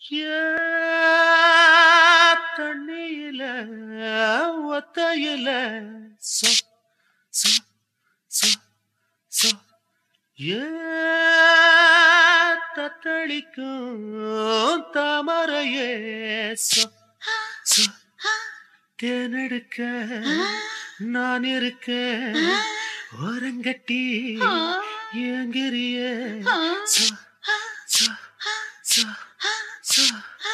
தண்ணியில ஒத்தையில சொ சொ சொ சொ ஏ தத்தளிக்கும் தாமரையே சொ சொ தேனெடுக்க நான் இருக்க ஓரங்கட்டி ஏங்கிறிய சொ சொ சொ சொ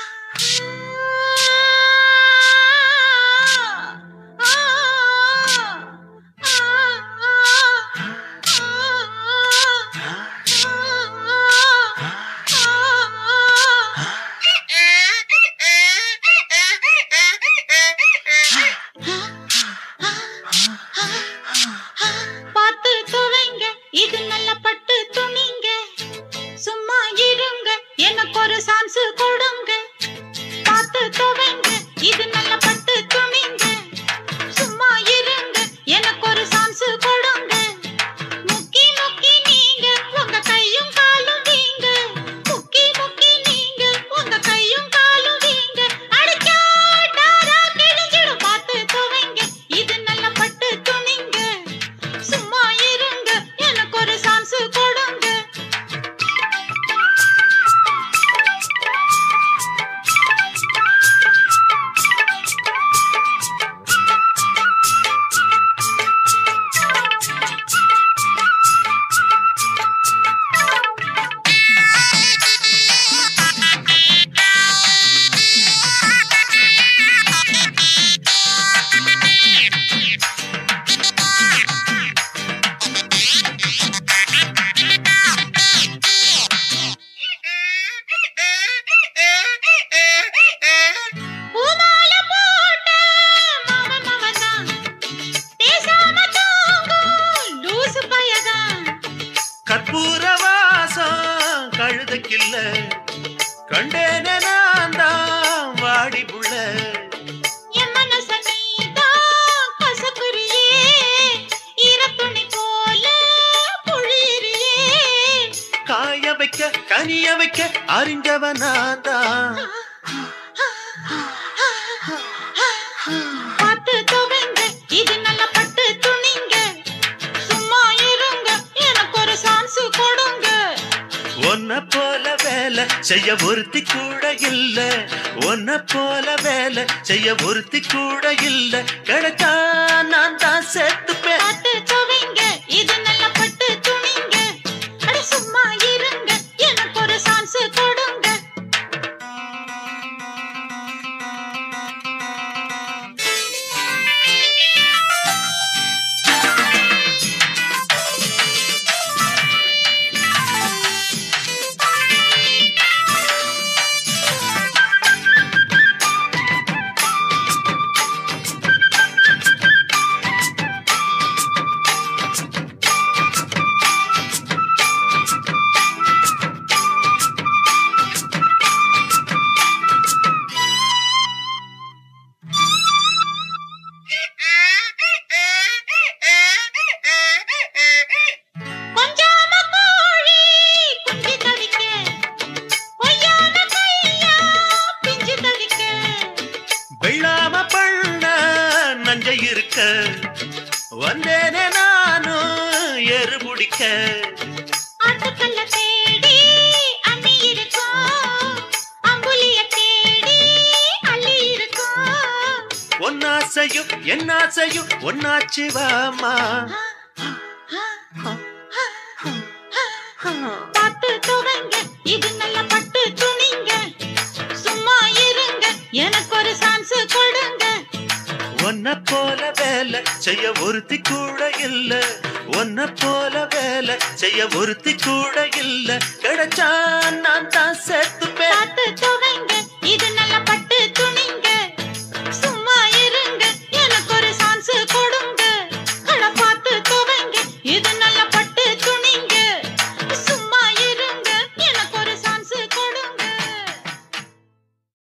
பார்த்து துவைங்க இது நல்ல பட்டு துணிங்க சும்மா இருங்க எனக்கு ஒரு சான்ஸ் கொடுங்க பார்த்து துவைங்க இது நல்ல பட்டு துணிங்க சும்மா இருங்க எனக்கு ஒரு சான்ஸ் கொடுங்க முக்கி முக்கி நீங்க உங்க கையும் காலும் வீங்க முக்கி முக்கி நீங்க உங்க கையும் காலும் வீங்க அடிச்சாடாரா கிழிஞ்சிடும் பார்த்து துவைங்க இது நல்ல பட்டு துணிங்க சும்மா இருங்க எனக்கு ஒரு சான்ஸ் கொடுங்க பூமால போட்ட மாமன் மவன்தான். பேசாம தூங்கும் லூசு பையதான். கற்பூர வாசம் கழுதைக்கில்ல கண்டேனே நான் தான் வாடி புள்ள என் மனச நீதான் கசக்குறியே. ஈரத்துணி போல புழியுறியே. காய வைக்க கனிய வைக்க அறிஞ்சவன் நான் தான் பார்த்து துவைங்க, இது நல்ல பட்டு துணிங்க. சும்மா இருங்க, எனக்கு ஒரு சான்ஸ் கொடுங்க உன்னை போல வேலை செய்ய ஒருத்தி கூட இல்ல உன்னை போல வேலை செய்ய ஒருத்தி கூட இல்ல கிடைச்சா நான் தான் செத்துப்பேன் பார்த்து துவைங்க, இது நல்ல பட்டு துணிங்க. அட சும்மா இருங்க, எனக்கு ஒரு சான்ஸ் கொடுங்க. கொஞ்சாம கோழி குஞ்சு தவிக்க, கொய்யாம கையா பிஞ்சு தவிக்க. வெள்ளாம பண்ண நஞ்ச இருக்க வந்தேனே நானும் எரு பிடிக்க ஆட்டுக்கல்ல தேடி அண்ணி இருக்கும், அம்புலிய தேடி அள்ளி இருக்கும். ஒன்னாசையும் என்னாசையும் ஒன்னாச்சு வாமா பார்த்து துவைங்க, இது நல்ல பட்டு துணிங்க. சும்மா இருங்க, எனக்கு ஒரு சான்ஸ் கொடுங்க உன்னை போல வேலை செய்ய ஒருத்தி கூட இல்ல உன்னை போல வேலை செய்ய ஒருத்தி கூட இல்ல கிடைச்சா நான் தான் செத்துப்பேன் பார்த்து துவைங்க, இது நல்ல